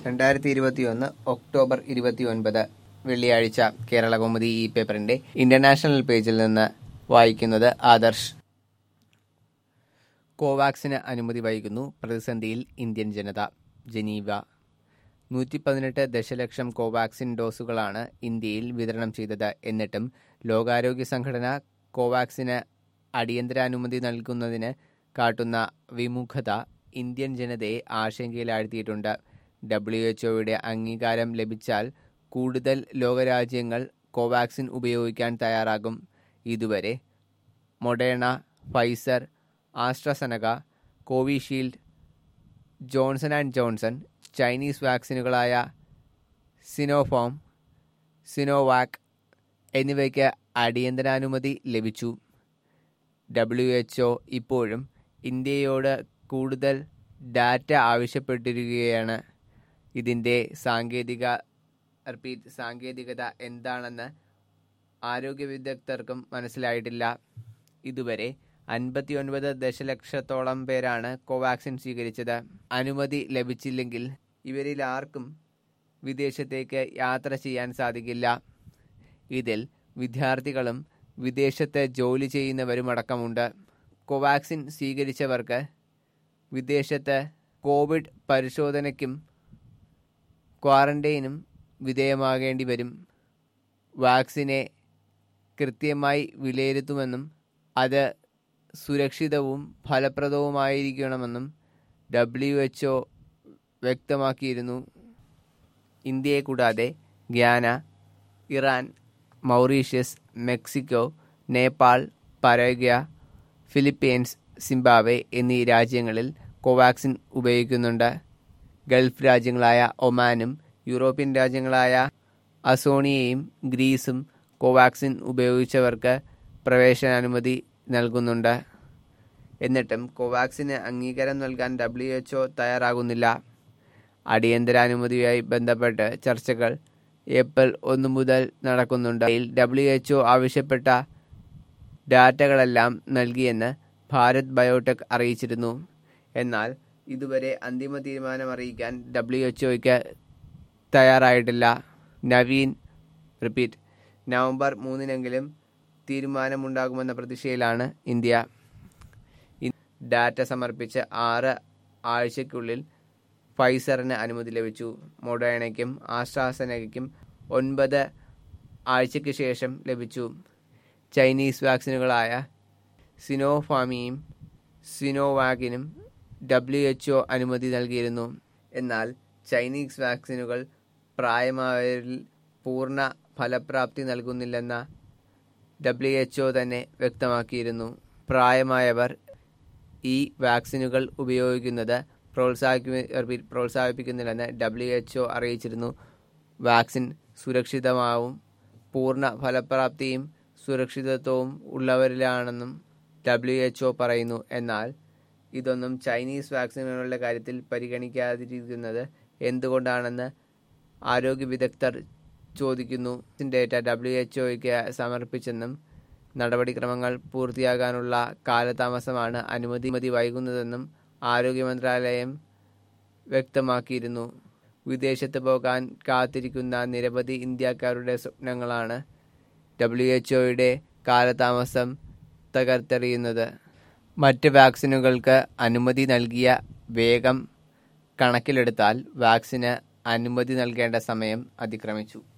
രണ്ടായിരത്തി ഇരുപത്തിയൊന്ന് ഒക്ടോബർ ഇരുപത്തിയൊൻപത് വെള്ളിയാഴ്ച കേരള കൗമുദി ഈ പേപ്പറിന്റെ ഇന്റർനാഷണൽ പേജിൽ നിന്ന് വായിക്കുന്നത് ആദർശ് കോവാക്സിന് അനുമതി വൈകുന്നു പ്രതിസന്ധിയിൽ ഇന്ത്യൻ ജനത ജനീവ നൂറ്റി പതിനെട്ട് ദശലക്ഷം കോവാക്സിൻ ഡോസുകളാണ് ഇന്ത്യയിൽ വിതരണം ചെയ്തത് എന്നിട്ടും ലോകാരോഗ്യ സംഘടന കോവാക്സിന് അടിയന്തരാനുമതി നൽകുന്നതിന് കാട്ടുന്ന വിമുഖത ഇന്ത്യൻ ജനതയെ ആശങ്കയിലാഴ്ത്തിയിട്ടുണ്ട് ഡബ്ല്യു എച്ച്ഒയുടെ അംഗീകാരം ലഭിച്ചാൽ കൂടുതൽ ലോകരാജ്യങ്ങൾ കോവാക്സിൻ ഉപയോഗിക്കാൻ തയ്യാറാകും ഇതുവരെ Moderna Pfizer AstraZeneca Covishield Johnson and Johnson Chinese വാക്സിനുകളായ സിനോഫോം സിനോവാക് എന്നിവയ്ക്ക് അടിയന്തരാനുമതി ലഭിച്ചു ഡബ്ല്യു എച്ച്ഒ ഇപ്പോഴും ഇന്ത്യയോട് കൂടുതൽ ഡാറ്റ ആവശ്യപ്പെട്ടിരിക്കുകയാണ് ഇതിൻ്റെ സാങ്കേതിക റിപ്പീറ്റ് സാങ്കേതികത എന്താണെന്ന് ആരോഗ്യ വിദഗ്ധർക്കും മനസ്സിലായിട്ടില്ല ഇതുവരെ അൻപത്തിയൊൻപത് ദശലക്ഷത്തോളം പേരാണ് കോവാക്സിൻ സ്വീകരിച്ചത് അനുമതി ലഭിച്ചില്ലെങ്കിൽ ഇവരിൽ ആർക്കും വിദേശത്തേക്ക് യാത്ര ചെയ്യാൻ സാധിക്കില്ല ഇതിൽ വിദ്യാർത്ഥികളും വിദേശത്ത് ജോലി ചെയ്യുന്നവരുമടക്കമുണ്ട് കോവാക്സിൻ സ്വീകരിച്ചവർക്ക് വിദേശത്ത് കോവിഡ് പരിശോധനയ്ക്കും ക്വാറന്റൈനും വിധേയമാകേണ്ടി വരും വാക്സിനെ കൃത്യമായി വിലയിരുത്തുമെന്നും അത് സുരക്ഷിതവും ഫലപ്രദവുമായിരിക്കണമെന്നും ഡബ്ല്യു എച്ച്ഒ വ്യക്തമാക്കിയിരുന്നു ഇന്ത്യയെ കൂടാതെ Guyana Iran Mauritius Mexico Nepal Paraguay Philippines Zimbabwe എന്നീ രാജ്യങ്ങളിൽ കോവാക്സിൻ ഉപയോഗിക്കുന്നുണ്ട് ഗൾഫ് രാജ്യങ്ങളായ ഒമാനും യൂറോപ്യൻ രാജ്യങ്ങളായ അസോണിയയും ഗ്രീസും കോവാക്സിൻ ഉപയോഗിച്ചവർക്ക് പ്രവേശനാനുമതി നൽകുന്നുണ്ട് എന്നിട്ടും കോവാക്സിന് അംഗീകാരം നൽകാൻ ഡബ്ല്യു എച്ച്ഒ തയ്യാറാകുന്നില്ല അടിയന്തരാനുമതിയുമായി ബന്ധപ്പെട്ട് ചർച്ചകൾ ഏപ്രിൽ ഒന്ന് മുതൽ നടക്കുന്നുണ്ട് ഡബ്ല്യു എച്ച്ഒ ആവശ്യപ്പെട്ട ഡാറ്റകളെല്ലാം നൽകിയെന്ന് ഭാരത് ബയോടെക് അറിയിച്ചിരുന്നു എന്നാൽ ഇതുവരെ അന്തിമ തീരുമാനം അറിയിക്കാൻ ഡബ്ല്യു എച്ച്ഒയ്ക്ക് തയ്യാറായിട്ടില്ല നവീൻ റിപ്പീറ്റ് നവംബർ മൂന്നിനെങ്കിലും തീരുമാനമുണ്ടാകുമെന്ന പ്രതീക്ഷയിലാണ് ഇന്ത്യ ഡാറ്റ സമർപ്പിച്ച് ആറ് ആഴ്ചയ്ക്കുള്ളിൽ ഫൈസറിന് അനുമതി ലഭിച്ചു മൊഡേണയ്ക്കും ആസ്ട്രാസെനയ്ക്കും ഒൻപത് ആഴ്ചയ്ക്ക് ശേഷം ലഭിച്ചു ചൈനീസ് വാക്സിനുകളായ സിനോഫാമിയും സിനോവാക്കിനും ഡബ്ല്യു എച്ച്ഒ അനുമതി നൽകിയിരുന്നു എന്നാൽ ചൈനീസ് വാക്സിനുകൾ പ്രായമായവരിൽ പൂർണ്ണ ഫലപ്രാപ്തി നൽകുന്നില്ലെന്ന ഡബ്ല്യു എച്ച്ഒ തന്നെ വ്യക്തമാക്കിയിരുന്നു പ്രായമായവർ ഈ വാക്സിനുകൾ ഉപയോഗിക്കുന്നത് പ്രോത്സാഹിപ്പി പ്രോത്സാഹിപ്പിക്കുന്നില്ലെന്ന് ഡബ്ല്യു എച്ച്ഒ അറിയിച്ചിരുന്നു വാക്സിൻ സുരക്ഷിതമാവും പൂർണ്ണ ഫലപ്രാപ്തിയും സുരക്ഷിതത്വവും ഉള്ളവരിലാണെന്നും ഡബ്ല്യു എച്ച്ഒ പറയുന്നു എന്നാൽ ഇതൊന്നും ചൈനീസ് വാക്സിനുകളുടെ കാര്യത്തിൽ പരിഗണിക്കാതിരിക്കുന്നത് എന്തുകൊണ്ടാണെന്ന് ആരോഗ്യ വിദഗ്ധർ ചോദിക്കുന്നു ഡേറ്റ ഡബ്ല്യു എച്ച്ഒയ്ക്ക് സമർപ്പിച്ചെന്നും നടപടിക്രമങ്ങൾ പൂർത്തിയാകാനുള്ള കാലതാമസമാണ് അനുമതി വൈകുന്നതെന്നും ആരോഗ്യ മന്ത്രാലയം വ്യക്തമാക്കിയിരുന്നു വിദേശത്ത് പോകാൻ കാത്തിരിക്കുന്ന നിരവധി ഇന്ത്യക്കാരുടെ സ്വപ്നങ്ങളാണ് ഡബ്ല്യു എച്ച്ഒയുടെ കാലതാമസം തകർത്തെറിയുന്നത് മറ്റ് വാക്സിനുകൾക്ക് അനുമതി നൽകിയ വേഗം കണക്കിലെടുത്താൽ വാക്സിന് അനുമതി നൽകേണ്ട സമയം അതിക്രമിച്ചു